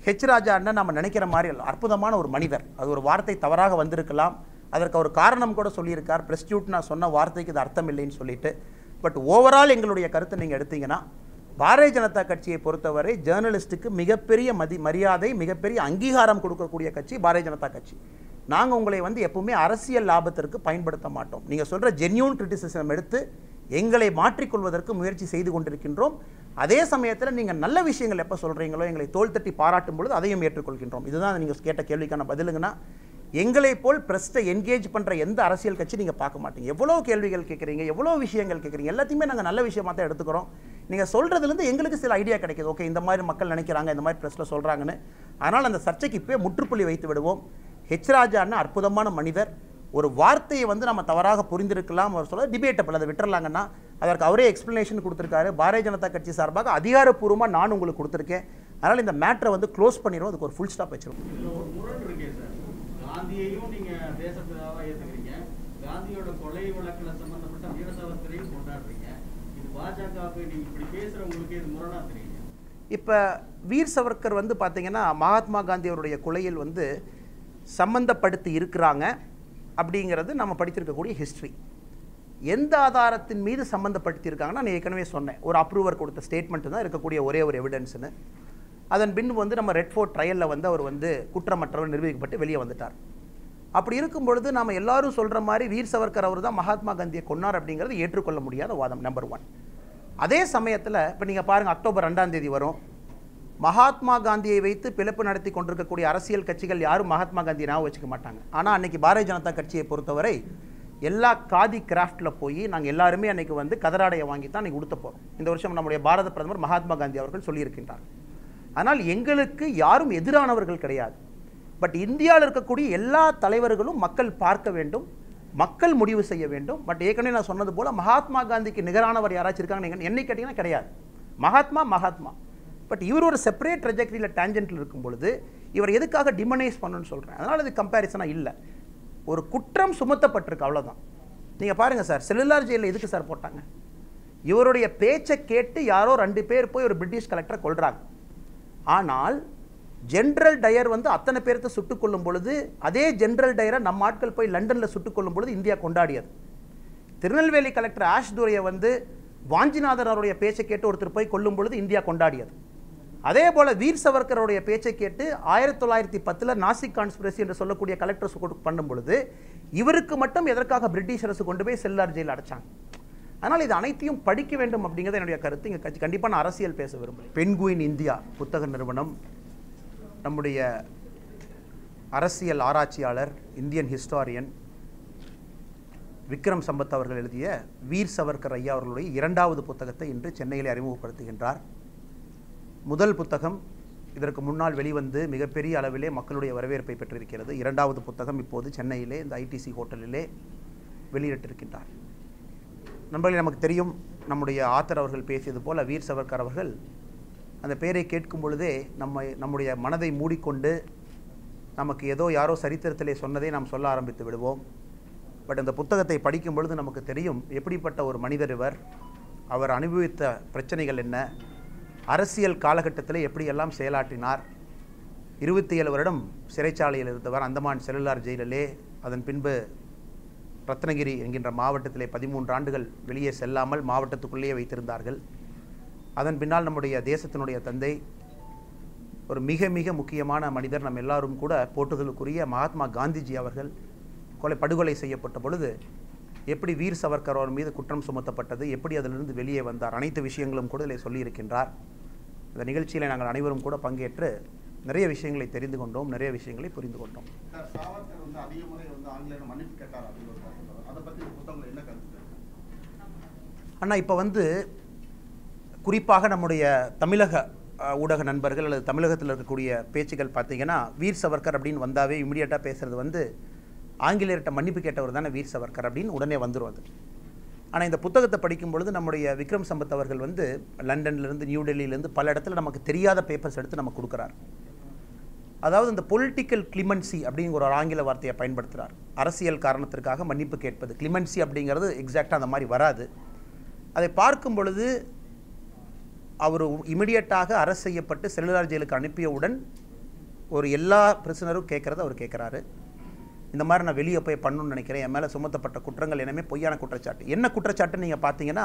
H ராஜா அண்ணன் நம்ம நினைக்கிற மாதிரி இல்ல. அற்புதமான ஒரு மனிதர் அது ஒரு வார்த்தை தவறாக வந்திருக்கலாம் அதற்கு ஒரு காரணம் கூட சொல்லியிருக்கார் பிரஸ்டியூட் நான் சொன்ன வார்த்தைக்கு இது அர்த்தம் இல்லைன்னு சொல்லிட்டு பட் ஓவரால் எங்களுடைய கருத்தை நீங்கள் எடுத்தீங்கன்னா பாரதிய ஜனதா கட்சியை பொறுத்தவரை ஜேர்னலிஸ்ட்டுக்கு மிகப்பெரிய மதி மரியாதை மிகப்பெரிய அங்கீகாரம் கொடுக்கக்கூடிய கட்சி பாரதிய ஜனதா கட்சி நாங்கள் உங்களை வந்து எப்பவுமே அரசியல் லாபத்திற்கு பயன்படுத்த மாட்டோம் நீங்கள் சொல்கிற ஜென்யூன் கிரிட்டிசிசம் எடுத்து எங்களை மாற்றிக்கொள்வதற்கு முயற்சி செய்து கொண்டிருக்கின்றோம் அதே சமயத்தில் நீங்கள் நல்ல விஷயங்கள் எப்போ சொல்கிறீங்களோ எங்களை தோள் தட்டி பாராட்டும் பொழுது அதையும் ஏற்றுக்கொள்கின்றோம் இதுதான் நீங்கள் கேட்ட கேள்விக்கான பதிலுங்கன்னா எங்களை போல் பிரஸ்ட்டை என்கேஜ் பண்ணுற எந்த அரசியல் கட்சி நீங்கள் பார்க்க மாட்டீங்க எவ்வளோ கேள்விகள் கேட்குறீங்க எவ்வளோ விஷயங்கள் கேட்குறீங்க எல்லாத்தையுமே நாங்கள் நல்ல விஷயமா தான் எடுத்துக்கிறோம் நீங்கள் சொல்கிறதுலேருந்து எங்களுக்கு சில ஐடியா கிடைக்குது ஓகே இந்த மாதிரி மக்கள் நினைக்கிறாங்க இந்த மாதிரி ப்ரெஸ்ஸில் சொல்கிறாங்கன்னு அதனால் அந்த சர்ச்சைக்கு இப்போயே முற்றுப்புள்ளி வைத்து விடுவோம் ஹெச் ராஜான்னா அற்புதமான மனிதர் ஒரு வார்த்தையை வந்து நம்ம தவறாக புரிந்திருக்கலாம் அவர் சொல்ல டிபேட்டபிள் அதை விட்டுறலாங்கன்னா அதற்கு அவரே எக்ஸ்ப்ளனேஷன் கொடுத்துருக்காரு பாரதிய ஜனதா கட்சி சார்பாக அதிகாரப்பூர்வமாக நான் உங்களுக்கு கொடுத்துருக்கேன் அதனால் இந்த மேட்டரை வந்து க்ளோஸ் பண்ணிடுவோம் அதுக்கு ஒரு ஃபுல் ஸ்டாப் வச்சிருவோம் இதுல ஒரு முரண் இருக்கே சார் காந்தியையும் நீங்க தேசப்பிதாவா ஏத்துக்கிறீங்க காந்தியோட கொலை வழக்குல சம்பந்தப்பட்ட வீர சாவர்கரையும் கொண்டாடுறீங்க இது பாஜகவுக்கு நீங்க இப்படி பேசுறவங்களுக்கு இது முரணா தெரியுங்க இப்போ வீர் சவர்கர் வந்து பார்த்தீங்கன்னா மகாத்மா காந்தி அவருடைய கொலையில் வந்து சம்பந்தப்படுத்தி இருக்கிறாங்க அப்படிங்கிறது நம்ம படித்திருக்கக்கூடிய ஹிஸ்ட்ரி எந்த ஆதாரத்தின் மீது சம்மந்தப்படுத்தியிருக்காங்கன்னா நான் ஏற்கனவே சொன்னேன் ஒரு அப்ரூவர் கொடுத்த ஸ்டேட்மெண்ட் தான் இருக்கக்கூடிய ஒரே ஒரு எவிடன்ஸ்னு அதன் பின் வந்து நம்ம ரெட் ஃபோர்ட் ட்ரையலில் வந்து அவர் வந்து குற்றமற்றவர் நிரூபிக்கப்பட்டு வெளியே வந்துட்டார் அப்படி இருக்கும் பொழுது நாம எல்லாரும் சொல்கிற மாதிரி வீர் சவர்கர் அவர் தான் மகாத்மா காந்தியை கொன்னார் அப்படிங்கிறது ஏற்றுக்கொள்ள முடியாத வாதம் நம்பர் ஒன் அதே சமயத்தில் இப்போ நீங்கள் பாருங்கள் அக்டோபர் ரெண்டாம் தேதி வரும் மகாத்மா காந்தியை வைத்து பிளப்பு நடத்தி கொண்டிருக்கக்கூடிய அரசியல் கட்சிகள் யாரும் மகாத்மா காந்தியை ஞாபகம் வச்சுக்க மாட்டாங்க ஆனால் அன்னைக்கு பாரதிய ஜனதா கட்சியை பொறுத்தவரை எல்லா காதி கிராஃப்டில் போய் நாங்கள் எல்லாருமே அன்னைக்கு வந்து கதராடையை வாங்கி தான் அன்னைக்கு உடுத்த போகிறோம் இந்த வருஷம் நம்முடைய பாரத பிரதமர் மகாத்மா காந்தி அவர்கள் சொல்லியிருக்கின்றார் ஆனால் எங்களுக்கு யாரும் எதிரானவர்கள் கிடையாது பட் இந்தியாவில் இருக்கக்கூடிய எல்லா தலைவர்களும் மக்கள் பார்க்க வேண்டும் மக்கள் முடிவு செய்ய வேண்டும் பட் ஏற்கனவே நான் சொன்னது போல மகாத்மா காந்திக்கு நிகரானவர் யாராச்சும் இருக்காங்க என்னை கேட்டிங்கன்னா கிடையாது மகாத்மா மகாத்மா பட் இவர் ஒரு செப்பரேட் ட்ரெஜெக்டரியில் டேஞ்சென்ட்டில் இருக்கும் பொழுது இவர் எதுக்காக டிமனைஸ் பண்ணணும்னு சொல்கிறேன் அதனால் அது கம்பேரிசனாக இல்லை ஒரு குற்றம் சுமத்தப்பட்டிருக்கு அவ்வளவுதான் நீங்கள் பாருங்கள் சார் செல்லுலார் ஜெயிலில் எதுக்கு சார் போட்டாங்க இவருடைய பேச்சை கேட்டு யாரோ ரெண்டு பேர் போய் ஒரு பிரிட்டிஷ் கலெக்டரை கொல்றாங்க ஆனால் ஜென்ரல் டயர் வந்து அத்தனை பேர்த்த சுட்டுக் கொல்லும் பொழுது அதே ஜென்ரல் டயரை நம்ம ஆட்கள் போய் லண்டனில் சுட்டுக் கொல்லும் பொழுது இந்தியா கொண்டாடியது திருநெல்வேலி கலெக்டர் ஆஷ் துரையை வந்து வாஞ்சிநாதன் அவருடைய பேச்சை கேட்டு ஒருத்தர் போய் கொல்லும் பொழுது இந்தியா கொண்டாடியது அதே போல வீர் சவர்கருடைய பேச்சை கேட்டு ஆயிரத்தி தொள்ளாயிரத்தி பத்தில் நாசிக் கான்ஸ்பிரசி என்று சொல்லக்கூடிய கலெக்டர்ஸ் பண்ணும் பொழுது இவருக்கு மட்டும் எதற்காக பிரிட்டிஷ் அரசு கொண்டு போய் செல்லார் ஜெயில் அடைச்சாங்க அதனால் இது அனைத்தையும் படிக்க வேண்டும் அப்படிங்கிறது என்னுடைய கருத்து இங்கே கட்சி கண்டிப்பாக நான் அரசியல் பேச விரும்புகிறேன் பென்குயின் இந்தியா புத்தக நிறுவனம் நம்முடைய அரசியல் ஆராய்ச்சியாளர் இந்தியன் ஹிஸ்டாரியன் விக்ரம் சம்பத் அவர்கள் எழுதிய வீர் சவர்கர் ஐயா அவர்களுடைய இரண்டாவது புத்தகத்தை இன்று சென்னையிலே அறிமுகப்படுத்துகின்றார் முதல் புத்தகம் இதற்கு முன்னால் வெளிவந்து மிகப்பெரிய அளவிலே மக்களுடைய வரவேற்பை பெற்றிருக்கிறது இரண்டாவது புத்தகம் இப்போது சென்னையிலே இந்த ஐடிசி ஹோட்டலிலே வெளியிட்டிருக்கின்றார் நண்பர்களே நமக்கு தெரியும் நம்முடைய ஆத்தர் அவர்கள் பேசியது போல வீர் சவர்கர் அவர்கள் அந்த பெயரை கேட்கும் பொழுதே நம்ம நம்முடைய மனதை மூடிக்கொண்டு நமக்கு ஏதோ யாரோ சரித்திரத்திலே சொன்னதை நாம் சொல்ல ஆரம்பித்து விடுவோம் பட் அந்த புத்தகத்தை படிக்கும் பொழுது நமக்கு தெரியும் எப்படிப்பட்ட ஒரு மனிதர் இவர் அவர் அனுபவித்த பிரச்சனைகள் என்ன அரசியல் காலகட்டத்தில் எப்படியெல்லாம் செயலாற்றினார் இருபத்தி ஏழு வருடம் சிறைச்சாலையில் இருந்தவர் அந்தமான் செல்லுலார் ஜெயிலிலே அதன் பின்பு ரத்னகிரி என்கின்ற மாவட்டத்திலே பதிமூன்று ஆண்டுகள் வெளியே செல்லாமல் மாவட்டத்துக்குள்ளேயே வைத்திருந்தார்கள் அதன் பின்னால் நம்முடைய தேசத்தினுடைய தந்தை ஒரு மிக மிக முக்கியமான மனிதர் நம்ம எல்லாரும் கூட போட்டுதலுக்குரிய மகாத்மா காந்திஜி அவர்கள் கொலை படுகொலை செய்யப்பட்ட பொழுது எப்படி வீர் சவர்கர் அவர் மீது குற்றம் சுமத்தப்பட்டது எப்படி அதிலிருந்து வெளியே வந்தார் அனைத்து விஷயங்களும் கூட இதில் சொல்லியிருக்கின்றார் இந்த நிகழ்ச்சியில் நாங்கள் அனைவரும் கூட பங்கேற்று நிறைய விஷயங்களை தெரிந்து கொண்டோம் நிறைய விஷயங்களை புரிந்து கொண்டோம் சார் சாவர்கர் வந்து அதிக முறை வந்து ஆங்கிலேயர் மன்னிப்பு கேட்டார் அப்படின்னு ஒரு கருத்து சொல்றாரு. அதை பத்தி இந்த புத்தகங்கள் என்ன கருத்து அண்ணா இப்போ வந்து குறிப்பாக நம்முடைய தமிழக அஹ், ஊடக நண்பர்கள் அல்லது தமிழகத்தில் இருக்கக்கூடிய பேச்சுகள் பார்த்தீங்கன்னா வீர் சவர்கர் அப்படின்னு வந்தாவே இமிடியேட்டாக பேசுறது வந்து ஆங்கிலேயர்கிட்ட மன்னிப்பு கேட்டவர் தானே வீர் சவர்கர் அப்படின்னு உடனே வந்துரும் அது ஆனால் இந்த புத்தகத்தை படிக்கும் பொழுது நம்முடைய விக்ரம் சம்பத் அவர்கள் வந்து லண்டன்லேருந்து நியூ டெல்லியிலேருந்து பல இடத்துல நமக்கு தெரியாத பேப்பர்ஸ் எடுத்து நமக்கு கொடுக்குறார் அதாவது இந்த பொலிட்டிக்கல் கிளிமன்சி அப்படிங்கிற ஒரு ஆங்கில வார்த்தையை பயன்படுத்துகிறார் அரசியல் காரணத்திற்காக மன்னிப்பு கேட்பது கிளிமன்சி அப்படிங்கிறது எக்ஸாக்டாக அந்த மாதிரி வராது அதை பார்க்கும் பொழுது அவர் இமிடியட்டாக அரசு செய்யப்பட்டு செல்லுலார் ஜெயிலுக்கு அனுப்பியவுடன் ஒரு எல்லா பிரச்சனரும் கேட்குறத அவர் கேட்குறாரு இந்த மாதிரி நான் வெளியே போய் பண்ணணும்னு நினைக்கிறேன் என் மேலே சுமத்தப்பட்ட குற்றங்கள் என்னமே பொய்யான குற்றச்சாட்டு என்ன குற்றச்சாட்டுன்னு நீங்கள் பார்த்தீங்கன்னா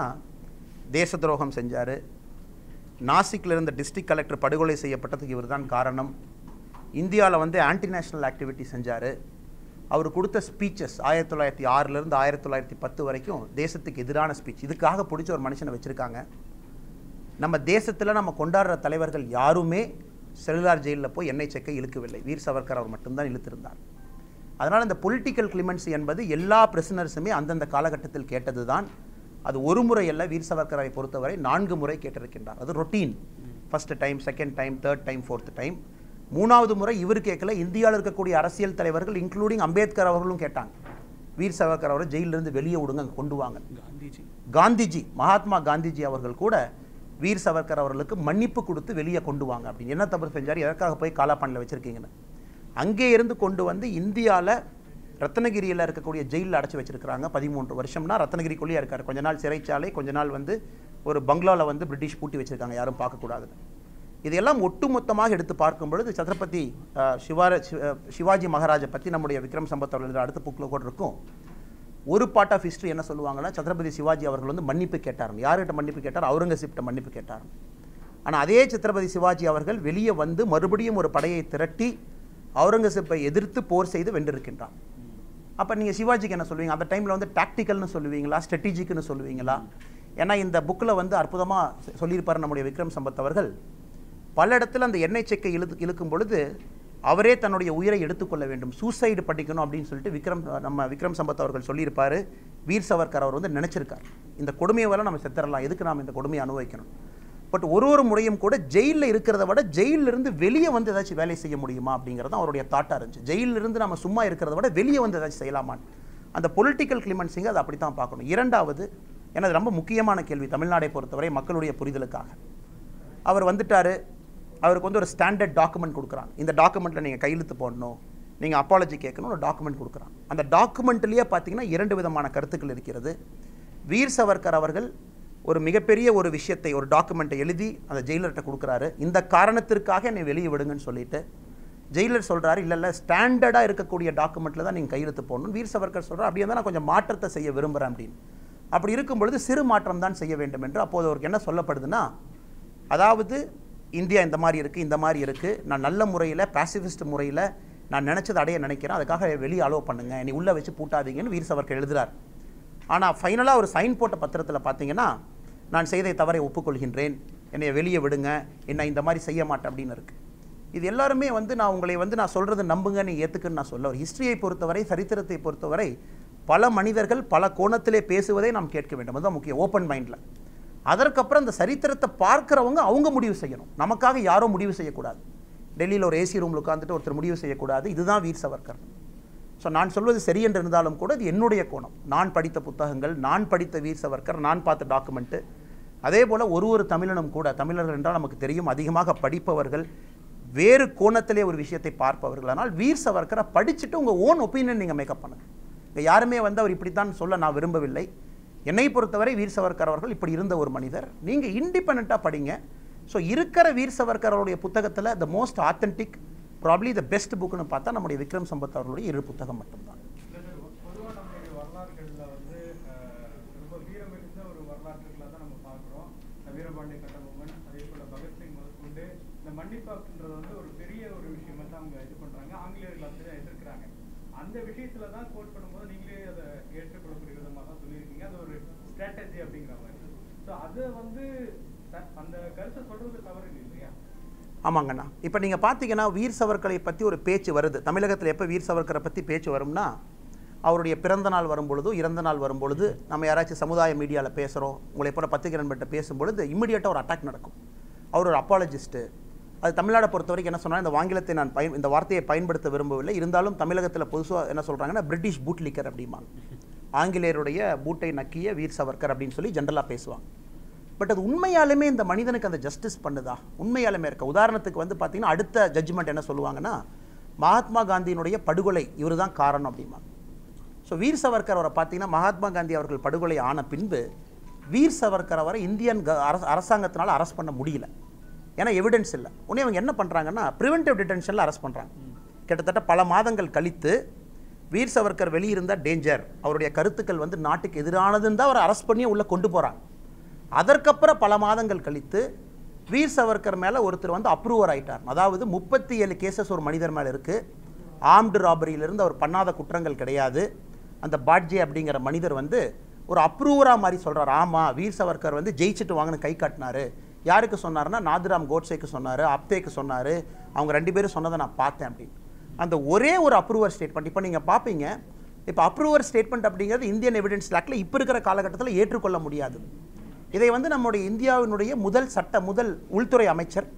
தேச துரோகம் செஞ்சார் நாசிக்கில் இருந்த டிஸ்ட்ரிக்ட் கலெக்டர் படுகொலை செய்யப்பட்டதுக்கு இவர்தான் காரணம் இந்தியாவில் வந்து ஆன்டி நேஷனல் ஆக்டிவிட்டி செஞ்சார் அவர் கொடுத்த ஸ்பீச்சஸ் ஆயிரத்தி தொள்ளாயிரத்தி ஆறிலிருந்து ஆயிரத்தி தொள்ளாயிரத்தி பத்து வரைக்கும் தேசத்துக்கு எதிரான ஸ்பீச் இதுக்காக பிடிச்ச ஒரு மனுஷனை வச்சுருக்காங்க நம்ம தேசத்தில் நம்ம கொண்டாடுற தலைவர்கள் யாருமே செல்லுலார் ஜெயிலில் போய் எண்ணெய் செக்கை இழுக்கவில்லை வீர் சவர்கர் அவர் மட்டும்தான் இழுத்திருந்தார் அதனால் இந்த பொலிட்டிக்கல் கிளிமென்சி என்பது எல்லா பிரசனர்ஸுமே அந்தந்த காலகட்டத்தில் கேட்டது தான் அது ஒரு முறை அல்ல வீர் சவர்கரை பொறுத்தவரை நான்கு முறை கேட்டிருக்கின்றார் அது routine first time second time third time fourth time மூணாவது முறை இவர் கேட்கல இந்தியாவில் இருக்கக்கூடிய அரசியல் தலைவர்கள் இன்க்ளூடிங் அம்பேத்கர் அவர்களும் கேட்டாங்க வீர் சவர்கர் அவரை ஜெயிலிருந்து வெளியே விடுங்க அங்க கொண்டு வாங்க காந்திஜி காந்திஜி மகாத்மா காந்திஜி அவர்கள் கூட வீர் சவர்கர் அவர்களுக்கு மன்னிப்பு கொடுத்து வெளியே கொண்டு வாங்க அப்படின்னு என்ன தப்பு செஞ்சார் எதற்காக போய் காலாப்பானில் வச்சிருக்கீங்கன்னு அங்கே இருந்து கொண்டு வந்து இந்தியாவில் ரத்னகிரியில் இருக்கக்கூடிய ஜெயிலில் அடைச்சி வச்சிருக்கிறாங்க பதிமூன்று வருஷம்னா ரத்னகிரிக்குள்ளேயே இருக்கார் கொஞ்ச நாள் சிறைச்சாலை கொஞ்ச நாள் வந்து ஒரு பங்களாவில் வந்து பிரிட்டிஷ் பூட்டி வச்சிருக்காங்க யாரும் பார்க்கக்கூடாதுன்னு இதையெல்லாம் ஒட்டுமொத்தமாக எடுத்து பார்க்கும் பொழுது சத்ரபதி அஹ், சிவார சி- அஹ், சிவாஜி மகாராஜை பற்றி நம்முடைய விக்ரம் சம்பத் அவர்கள் எழுதுற அடுத்த புக்கில் கூட இருக்கும் ஒரு பார்ட் ஆஃப் ஹிஸ்ட்ரி என்ன சொல்லுவாங்கன்னா சத்ரபதி சிவாஜி அவர்கள் வந்து மன்னிப்பு கேட்டார் யார்கிட்ட மன்னிப்பு கேட்டார் அவுரங்கசீப்கிட்ட மன்னிப்பு கேட்டார் ஆனால் அதே சத்ரபதி சிவாஜி அவர்கள் வெளியே வந்து மறுபடியும் ஒரு படையை திரட்டி அவுரங்கசீப்பை எதிர்த்து போர் செய்து வென்றிருக்கின்றார் அப்போ நீங்கள் சிவாஜிக்கு என்ன சொல்லுவீங்க அந்த டைமில் வந்து டாக்டிக்கல்னு சொல்லுவீங்களா ஸ்ட்ராட்டஜிக்னு சொல்லுவீங்களா ஏன்னா இந்த புக்கில் வந்து அற்புதமாக சொல்லியிருப்பார் நம்முடைய விக்ரம் சம்பத் அவர்கள் பல இடத்துல அந்த எண்ணெய் செக்கை இழுத்து இழுக்கும் பொழுது அவரே தன்னுடைய உயிரை எடுத்துக்கொள்ள வேண்டும் சூசைடு பண்ணிக்கணும் அப்படின்னு சொல்லிட்டு விக்ரம் நம்ம விக்ரம் சம்பத் அவர்கள் சொல்லியிருப்பார் வீர் சவர்கர் அவர் வந்து நினச்சிருக்கார் இந்த கொடுமையை வரை நம்ம செத்துறலாம் எதுக்கு நாம் இந்த கொடுமையை அனுபவிக்கணும் பட் ஒரு ஒரு முறையும் கூட ஜெயிலில் இருக்கிறத விட ஜெயில்ல இருந்து வெளியே வந்து ஏதாச்சும் வேலை செய்ய முடியுமா அப்படிங்கிறது தான் அவருடைய தாட்டாக இருந்துச்சு ஜெயில்ல இருந்து நம்ம சும்மா இருக்கிறத விட வெளியே வந்து ஏதாச்சும் செய்யலாமான்னு அந்த பொலிட்டிக்கல் கிளிமென்சிங்க அதை அப்படி தான் பார்க்கணும் இரண்டாவது எனது ரொம்ப முக்கியமான கேள்வி தமிழ்நாடை பொறுத்தவரை மக்களுடைய புரிதலுக்காக அவர் வந்துட்டாரு அவருக்கு வந்து ஒரு ஸ்டாண்டர்ட் டாக்குமெண்ட் கொடுக்குறாங்க இந்த டாக்குமெண்ட்டில் நீங்கள் கையெழுத்து போடணும் நீங்கள் அப்பாலஜி கேட்கணும் ஒரு டாக்குமெண்ட் கொடுக்குறாங்க அந்த டாக்குமெண்ட்லேயே பார்த்தீங்கன்னா இரண்டு விதமான கருத்துக்கள் இருக்கிறது வீர் சவர்கர் அவர்கள் ஒரு மிகப்பெரிய ஒரு விஷயத்தை ஒரு டாக்குமெண்ட்டை எழுதி அந்த ஜெயிலர்கிட்ட கொடுக்குறாரு இந்த காரணத்திற்காக என்னை வெளியே விடுங்கன்னு சொல்லிட்டு ஜெயிலர் சொல்றாரு இல்ல இல்ல ஸ்டாண்டர்டா இருக்கக்கூடிய டாக்குமெண்ட்ல தான் நீங்க கையெழுத்து போடணும் வீர் சவர்கர் சொல்றாரு அப்படியே தான் நான் கொஞ்சம் மாற்றத்தை செய்ய விரும்புறேன் அப்படின்னு அப்படி இருக்கும் பொழுது சிறு மாற்றம் தான் செய்ய வேண்டும் என்று அப்போது அவருக்கு என்ன சொல்லப்படுதுன்னா அதாவது இந்தியா இந்த மாதிரி இருக்குது இந்த மாதிரி இருக்குது நான் நல்ல முறையில் பாசிபிஸ்ட் முறையில் நான் நினச்சதை அடைய நினைக்கிறேன் அதுக்காக வெளியே அலோவ் பண்ணுங்க நீ உள்ளே வச்சு பூட்டாதீங்கன்னு வீர் சவர்கர் எழுதுறார் ஆனால் ஃபைனலாக ஒரு சைன் போட்ட பத்திரத்தில் பார்த்தீங்கன்னா நான் செய்தை தவறை ஒப்புக்கொள்கின்றேன் என்னை வெளியே விடுங்க என்ன இந்த மாதிரி செய்ய மாட்டேன் அப்படின்னு இருக்கு இது எல்லாருமே வந்து நான் உங்களை வந்து நான் சொல்கிறது நம்புங்க நீ ஏற்றுக்குன்னு நான் சொல்ல ஒரு ஹிஸ்ட்ரியை பொறுத்தவரை சரித்திரத்தை பொறுத்தவரை பல மனிதர்கள் பல கோணத்திலே பேசுவதை நாம் கேட்க வேண்டும் அதுதான் முக்கியம் ஓப்பன் மைண்டில் அதற்கப்புறம் அந்த சரித்திரத்தை பார்க்குறவங்க அவங்க முடிவு செய்யணும் நமக்காக யாரோ முடிவு செய்யக்கூடாது டெல்லியில் ஒரு ஏசி ரூமில் உட்காந்துட்டு ஒருத்தர் முடிவு செய்யக்கூடாது இதுதான் வீர் சவர்கர் ஸோ நான் சொல்வது சரி என்று இருந்தாலும் கூட இது என்னுடைய கோணம் நான் படித்த புத்தகங்கள் நான் படித்த வீர் சவர்கர் நான் பார்த்த டாக்குமெண்ட்டு அதே போல் ஒரு ஒரு தமிழனும் கூட தமிழர்கள் என்றால் நமக்கு தெரியும் அதிகமாக படிப்பவர்கள் வேறு கோணத்திலே ஒரு விஷயத்தை பார்ப்பவர்கள் ஆனால் வீர் சவர்கரை படிச்சுட்டு உங்கள் ஓன் ஒப்பீனியன் நீங்கள் மேக்கப் பண்ணுங்க இங்க யாருமே வந்து அவர் இப்படித்தான் சொல்ல நான் விரும்பவில்லை என்னை பொறுத்தவரை வீர் சவர்கர் அவர்கள் இப்படி இருந்த ஒரு மனிதர் நீங்கள் இண்டிபெண்ட்டாக படிங்க ஸோ இருக்கிற வீர் சவர்கர் அவருடைய புத்தகத்தில் the most authentic probably the best புக்னு பார்த்தா நம்முடைய விக்ரம் சம்பத் அவர்களுடைய இரு புத்தகம் மட்டும்தான் பொதுவாக நம்மளுடைய வரலாறுகளில் வந்து அஹ், ரொம்ப வீரம் மிகுந்த ஒரு வரலாற்றுகளை தான் நம்ம பார்க்குறோம் இந்த வீரபாண்டிய கட்டபொம்மன் அதே போல பகத்சிங் முதற்கொண்டு இந்த மன்னிப்பு அப்படின்றது வந்து ஒரு பெரிய ஒரு விஷயமா தான் அவங்க இது பண்றாங்க ஆங்கிலேயர்கள் அப்படி தான் எதிர்க்கிறாங்க அந்த விஷயத்துல தான் கோட் பண்ணும்போது நீங்களே அதை ஏற்றுக்கொள்ளக்கூடிய விதமாக தான் சொல்லியிருக்கீங்க அது ஒரு ஸ்ட்ராட்டஜி அப்படிங்கிற மாதிரி ஸோ அதை வந்து த- அந்த கருத்தை சொல்றது தவறு இல்லை இல்லையா ஆமாங்கண்ணா இப்போ நீங்கள் பார்த்தீங்கன்னா வீர் சவர்கரை பற்றி ஒரு பேச்சு வருது தமிழகத்தில் எப்போ வீர் சவர்கரை பற்றி பேச்சு வரும்னா அவருடைய பிறந்த நாள் வரும்பொழுதோ இறந்த நாள் வரும்பொழுது நம்ம யாராச்சும் சமுதாய மீடியாவில் பேசுகிறோம் உங்களை போல பத்திரிகை நண்பர்கிட்ட பேசும்பொழுது இம்மிடியட்டாக ஒரு அட்டாக் நடக்கும் அவர் ஒரு அப்பாலஜிஸ்ட்டு அது தமிழ்நாடை பொறுத்த வரைக்கும் என்ன சொன்னால் இந்த ஆங்கிலத்தை நான் பயன் இந்த வார்த்தையை பயன்படுத்த விரும்பவில்லை இருந்தாலும் தமிழகத்தில் பொதுவாக என்ன சொல்கிறாங்கன்னா பிரிட்டிஷ் பூட் லிக்கர் அப்படிம்பாங்க ஆங்கிலேயருடைய பூட்டை நக்கிய வீர் சவர்கர் அப்படின்னு சொல்லி ஜென்ரலாக பேசுவாங்க பட் அது உண்மையாலுமே இந்த மனிதனுக்கு அந்த ஜஸ்டிஸ் பண்ணுதா உண்மையாலுமே இருக்க உதாரணத்துக்கு வந்து பார்த்தீங்கன்னா அடுத்த ஜட்ஜ்மெண்ட் என்ன சொல்லுவாங்கன்னா மகாத்மா காந்தியினுடைய படுகொலை இவர் தான் காரணம் அப்படிம்பாங்க ஸோ வீர் சவர்கர் அவரை பார்த்தீங்கன்னா மகாத்மா காந்தி அவர்கள் படுகொலை ஆன பின்பு வீர் சவர்கர் அவரை இந்தியன் க- அரச அரசாங்கத்தினால அரெஸ்ட் பண்ண முடியல ஏன்னா எவிடன்ஸ் இல்லை உடனே அவங்க என்ன பண்ணுறாங்கன்னா ப்ரிவென்டிவ் டிடென்ஷனில் அரெஸ்ட் பண்ணுறாங்க கிட்டத்தட்ட பல மாதங்கள் கழித்து வீர் சவர்கர் வெளியிருந்தால் டேஞ்சர் அவருடைய கருத்துக்கள் வந்து நாட்டுக்கு எதிரானதுன்னு தான் அவரை அரெஸ்ட் பண்ணி உள்ளே கொண்டு போகிறாங்க அதற்கப்புறம் பல மாதங்கள் கழித்து வீர் சவர்கர் மேலே ஒருத்தர் வந்து அப்ரூவர் ஆயிட்டார் அதாவது முப்பத்தி ஏழு கேசஸ் ஒரு மனிதர் மேலே இருக்குது ஆம்டு ராபரியிலிருந்து அவர் பண்ணாத குற்றங்கள் கிடையாது அந்த பாட்ஜே அப்படிங்கிற மனிதர் வந்து ஒரு அப்ரூவராக மாதிரி சொல்றார் ஆமாம் வீர் சவர்கர் வந்து ஜெயிச்சுட்டு வாங்கன்னு கை காட்டினாரு யாருக்கு சொன்னாருன்னா நாதுராம் கோட்சேக்கு சொன்னார் அப்தேக்கு சொன்னார் அவங்க ரெண்டு பேரும் சொன்னதை நான் பார்த்தேன் அப்படின்னு அந்த ஒரே ஒரு அப்ரூவர் ஸ்டேட்மெண்ட் இப்போ நீங்கள் பார்ப்பீங்க இப்போ அப்ரூவர் ஸ்டேட்மெண்ட் அப்படிங்கிறது இந்தியன் எவிடன்ஸ் ஆக்டில் இப்போ இருக்கிற காலகட்டத்தில் ஏற்றுக்கொள்ள முடியாது இதை வந்து நம்முடைய இந்தியாவினுடைய முதல் சட்ட முதல் உள்துறை அமைச்சர்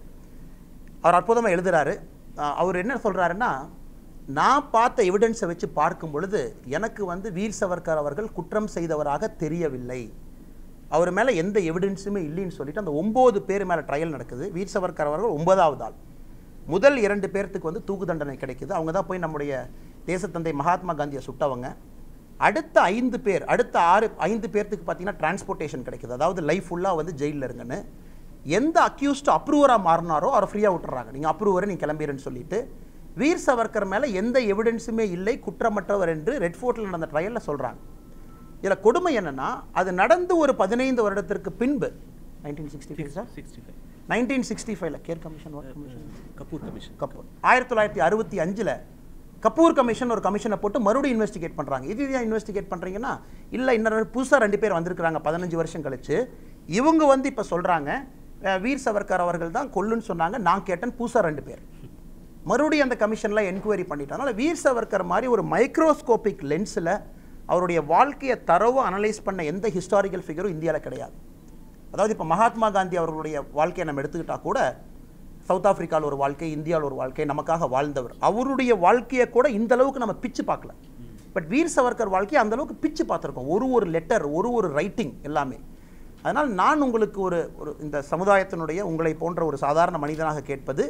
அவர் அற்புதமாக எழுதுறாரு அஹ் அவர் என்ன சொல்றாருன்னா நான் பார்த்த எவிடன்ஸை வச்சு பார்க்கும் பொழுது எனக்கு வந்து வீர் சவர்கர் அவர்கள் குற்றம் செய்தவராக தெரியவில்லை அவர் மேலே எந்த எவிடன்ஸுமே இல்லைன்னு சொல்லிட்டு அந்த ஒம்பது பேர் மேலே ட்ரையல் நடக்குது வீர் சவர்கர் அவர்கள் ஒன்பதாவது ஆள் முதல் இரண்டு பேர்த்துக்கு வந்து தூக்கு தண்டனை கிடைக்குது அவங்க தான் போய் நம்முடைய தேசத்தந்தை மகாத்மா காந்தியை சுட்டவங்க அடுத்த ஐந்து பேர் அடுத்த ஆறு ஐந்து பேர்த்துக்கு பார்த்தீங்கன்னா டிரான்ஸ்போர்ட்டேஷன் கிடைக்குது அதாவது லைஃப் ஃபுல்லாக வந்து ஜெயிலில் இருங்கன்னு எந்த அக்யூஸ்ட் அப்ரூவராக மாறினாரோ அவரை ஃப்ரீயாக விட்டுறாங்க நீங்கள் அப்ரூவரை நீங்கள் கிளம்பிடுன்னு சொல்லிட்டு வீர் சவர்கர் மேலே எந்த எவிடன்ஸுமே இல்லை குற்றமற்றவர் என்று ரெட் ஃபோர்ட்டில் நடந்த ட்ரையலில் சொல்கிறாங்க இதில் கொடுமை என்னன்னா அது நடந்து ஒரு பதினைந்து வருடத்திற்கு பின்பு nineteen sixty five sir sixty five nineteen sixty ஃபைவ்ல கேர் கமிஷன் ஒர்க் கமிஷன் கபூர் கமிஷன் கபூர் ஆயிரத்தி தொள்ளாயிரத்தி அறுபத்தி அஞ்சில் கபூர் கமிஷன் ஒரு கமிஷனை போட்டு மறுபடியும் இன்வெஸ்டிகேட் பண்ணுறாங்க இது ஏன் இன்வெஸ்டிகேட் பண்ணுறீங்கன்னா இல்லை இன்னொரு புதுசாக ரெண்டு பேர் வந்திருக்கிறாங்க பதினஞ்சு வருஷம் கழிச்சு இவங்க வந்து இப்போ சொல்கிறாங்க வீர் சவர்கர் அவர்கள் தான் கொல்லுன்னு சொன்னாங்க நான் கேட்டேன் புதுசாக ரெண்டு பேர் மறுபடியும் அந்த கமிஷனில் என்கொயரி பண்ணிட்டாங்க அதனால் வீர் சவர்கர் மாதிரி ஒரு மைக்ரோஸ்கோபிக் லென்ஸில் அவருடைய வாழ்க்கையை தரவு அனலைஸ் பண்ண எந்த ஹிஸ்டாரிக்கல் ஃபிகரும் இந்தியாவில் கிடையாது அதாவது இப்போ மகாத்மா காந்தி அவர்களுடைய வாழ்க்கையை நம்ம எடுத்துக்கிட்டா கூட சவுத் ஆப்பிரிக்காவில் ஒரு வாழ்க்கை இந்தியாவில் ஒரு வாழ்க்கை நமக்காக வாழ்ந்தவர் அவருடைய வாழ்க்கையை கூட இந்த அளவுக்கு நம்ம பிச்சு பார்க்கல பட் வீர் சவர்கர் வாழ்க்கையை அந்த அளவுக்கு பிச்சு பார்த்துருக்கோம் ஒரு ஒரு லெட்டர் ஒரு ஒரு ரைட்டிங் எல்லாமே அதனால் நான் உங்களுக்கு ஒரு ஒரு இந்த சமுதாயத்தினுடைய உங்களை போன்ற ஒரு சாதாரண மனிதனாக கேட்பது